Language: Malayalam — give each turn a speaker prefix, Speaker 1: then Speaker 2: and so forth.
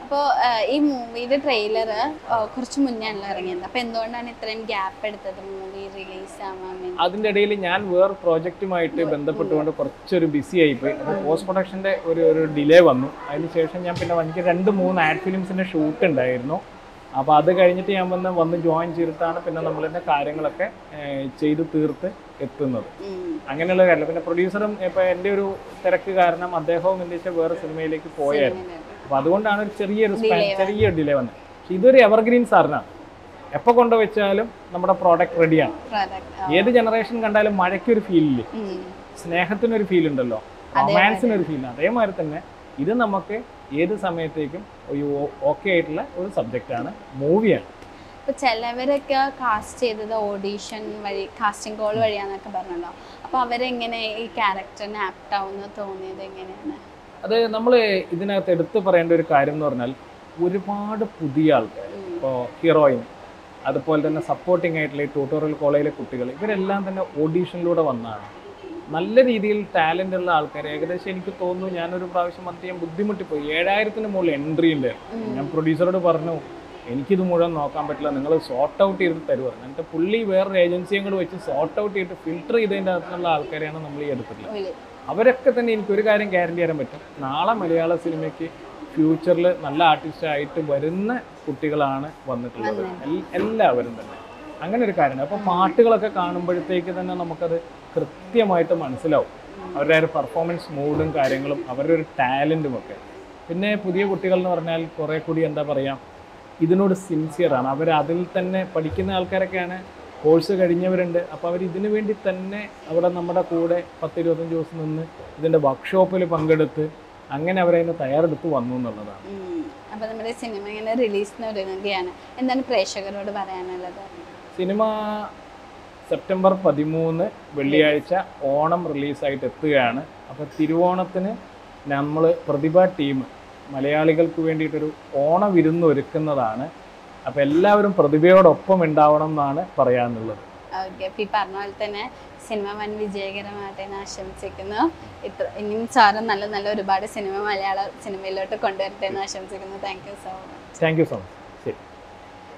Speaker 1: അപ്പോൾ ഈ മൂവിയുടെ ട്രെയിലർ കുറച്ച് മുന്നേ ആണല്ലോ ഇറങ്ങിയത് അപ്പോൾ എന്തുകൊണ്ടാണ് ഇത്രയും ഗ്യാപ്പ് എടുത്തത് മൂവി റിലീസ് ആവാൻ വേണ്ടി
Speaker 2: അതിൻ്റെ ഇടയിൽ ഞാൻ വേറെ പ്രോജക്റ്റുമായിട്ട് ബന്ധപ്പെട്ടുകൊണ്ട് കുറച്ചൊരു ബിസി ആയിപ്പോയി അപ്പോൾ പോസ്റ്റ് പ്രൊഡക്ഷൻ്റെ ഒരു ഒരു ഡിലേ വന്നു അതിനുശേഷം ഞാൻ പിന്നെ എനിക്ക് രണ്ട് മൂന്ന് ആഡ് ഫിലിംസിൻ്റെ ഷൂട്ട് ഉണ്ടായിരുന്നു അപ്പോൾ അത് കഴിഞ്ഞിട്ട് ഞാൻ വന്ന് വന്ന് ജോയിൻ ചെയ്തിട്ടാണ് പിന്നെ നമ്മളിൻ്റെ കാര്യങ്ങളൊക്കെ ഏഹ്, ചെയ്ത് തീർത്ത് എത്തുന്നത്
Speaker 1: ഉം.
Speaker 2: അങ്ങനെയുള്ള കാര്യം പിന്നെ പ്രൊഡ്യൂസറും ഇപ്പോൾ എൻ്റെ ഒരു തിരക്ക് കാരണം അദ്ദേഹവും എൻ്റെ വേറെ സിനിമയിലേക്ക് പോയായിരുന്നു അപ്പോൾ അതുകൊണ്ടാണ് ഒരു ചെറിയൊരു സ്പാൻ ചെറിയ ഡിലേ വന്നത് പക്ഷെ ഇതൊരു എവർഗ്രീൻ സാറിനാണ് എപ്പോൾ കൊണ്ടുവച്ചാലും നമ്മുടെ പ്രോഡക്റ്റ് റെഡിയാണ്
Speaker 1: Product.
Speaker 2: ഏത് ജനറേഷൻ കണ്ടാലും മഴയ്ക്കൊരു ഫീലില്ലേ
Speaker 1: ഉം.
Speaker 2: സ്നേഹത്തിനൊരു ഫീൽ ഉണ്ടല്ലോ റൊമാൻസിനൊരു ഫീൽ അതേമാതിരി തന്നെ ഇത് നമുക്ക് ഏത് സമയത്തേക്കും ഒരു ഓക്കെ ആയിട്ടുള്ള ഒരു സബ്ജക്റ്റാണ് മൂവിയാണ്
Speaker 1: ഇപ്പൊ ചിലവരൊക്കെ കാസ്റ്റ് ചെയ്തത് ഓഡീഷൻ വഴി കാസ്റ്റിംഗ് കോൾ വഴിയാന്നൊക്കെ പറഞ്ഞല്ലോ അപ്പൊ അവരെങ്ങനെ ഈ ക്യാരക്ടറിന് ആപ്റ്റ് ആവുന്ന തോന്നിയത് എങ്ങനെയാണ്
Speaker 2: അത് നമ്മൾ ഇതിനകത്ത് എടുത്തു പറയേണ്ട ഒരു കാര്യം എന്ന് പറഞ്ഞാൽ ഒരുപാട് പുതിയ ആൾക്കാർ ഇപ്പോൾ ഹീറോയിൻ അതുപോലെ തന്നെ സപ്പോർട്ടിംഗ് ആയിട്ടുള്ള ഈ ട്യൂട്ടോറിയൽ കോളേജിലെ കുട്ടികൾ ഇവരെല്ലാം തന്നെ ഓഡീഷനിലൂടെ വന്നതാണ് നല്ല രീതിയിൽ ടാലൻ്റ് ഉള്ള ആൾക്കാർ ഏകദേശം എനിക്ക് തോന്നുന്നു ഞാനൊരു പ്രാവശ്യം വന്നിട്ട് ഞാൻ ബുദ്ധിമുട്ടിപ്പോയി ഏഴായിരത്തിന് മുകളിൽ എൻട്രി ഉണ്ട് ഞാൻ പ്രൊഡ്യൂസറോട് പറഞ്ഞു എനിക്കിത് മുഴുവൻ നോക്കാൻ പറ്റില്ല നിങ്ങൾ സോർട്ട് ഔട്ട് ചെയ്ത് തരുമോ എന്നിട്ട് പുള്ളി വേറൊരു ഏജൻസിയും കൂടെ വെച്ച് സോർട്ട് ഔട്ട് ചെയ്തിട്ട് ഫിൽട്ടർ ചെയ്തതിൻ്റെ അകത്തുള്ള ആൾക്കാരെയാണ് നമ്മൾ ഈ എടുത്തിട്ടുള്ളത്
Speaker 1: ഉള്ളിൽ.
Speaker 2: അവരൊക്കെ തന്നെ എനിക്ക് ഒരു കാര്യം ഗ്യാരണ്ടി തരാൻ പറ്റും നാളെ മലയാള സിനിമയ്ക്ക് ഫ്യൂച്ചറിൽ നല്ല ആർട്ടിസ്റ്റ് ആയിട്ട് വരുന്ന കുട്ടികളാണ് വന്നിട്ടുള്ളത് എൽ- എല്ലാവരും തന്നെ അങ്ങനെ ഒരു കാര്യമാണ് അപ്പോൾ പാട്ടുകളൊക്കെ കാണുമ്പോഴത്തേക്ക് തന്നെ നമുക്കത് കൃത്യമായിട്ട് മനസ്സിലാവും അവരുടെ ഒരു പെർഫോമൻസ് മൂഡും കാര്യങ്ങളും അവരുടെ ഒരു ടാലൻറ്റും ഒക്കെ പിന്നെ പുതിയ കുട്ടികൾ എന്ന് പറഞ്ഞാൽ കുറേ കൂടി എന്താ പറയുക ഇതിനോട് സിൻസിയറാണ് അവർ അതിൽ തന്നെ പഠിക്കുന്ന ആൾക്കാരൊക്കെയാണ് കോഴ്സ് കഴിഞ്ഞവരുണ്ട് അപ്പോൾ അവർ ഇതിനു വേണ്ടി തന്നെ അവിടെ നമ്മുടെ കൂടെ പത്ത് ഇരുപത്തഞ്ച് ദിവസം നിന്ന് ഇതിൻ്റെ വർക്ക്ഷോപ്പിൽ പങ്കെടുത്ത് അങ്ങനെ അവരതിന് തയ്യാറെടുത്ത് വന്നു എന്നുള്ളതാണ്
Speaker 1: ഉം. അപ്പൊ നമ്മുടെ സിനിമ ഇങ്ങനെ റിലീസിന് ഒരുങ്ങുകയാണ് എന്താണ് പ്രേക്ഷകരോട് പറയാനുള്ളത്
Speaker 2: സിനിമ സെപ്റ്റംബർ പതിമൂന്ന് വെള്ളിയാഴ്ച ഓണം റിലീസായിട്ട് എത്തുകയാണ് അപ്പോൾ തിരുവോണത്തിന് നമ്മൾ പ്രതിഭ ടീം മലയാളികൾക്ക് വേണ്ടിയിട്ടൊരു ഓണവിരുന്ന് ഒരുക്കുന്നതാണ് അപ്പോൾ എല്ലാവരും പ്രതിഭയോടൊപ്പം ഉണ്ടാവണം എന്നാണ് പറയാനുള്ളത്
Speaker 1: ഓക്കെ അപ്പൊ ഈ പറഞ്ഞ പോലെ തന്നെ സിനിമ വൻ വിജയകരമാകട്ടെ എന്ന് ആശംസിക്കുന്നു ഇത്ര ഇനിയും സാറ് നല്ല നല്ല ഒരുപാട് സിനിമ മലയാള സിനിമയിലോട്ട് കൊണ്ടുവരട്ടെ എന്ന് ആശംസിക്കുന്നു thank you so much
Speaker 2: thank you so much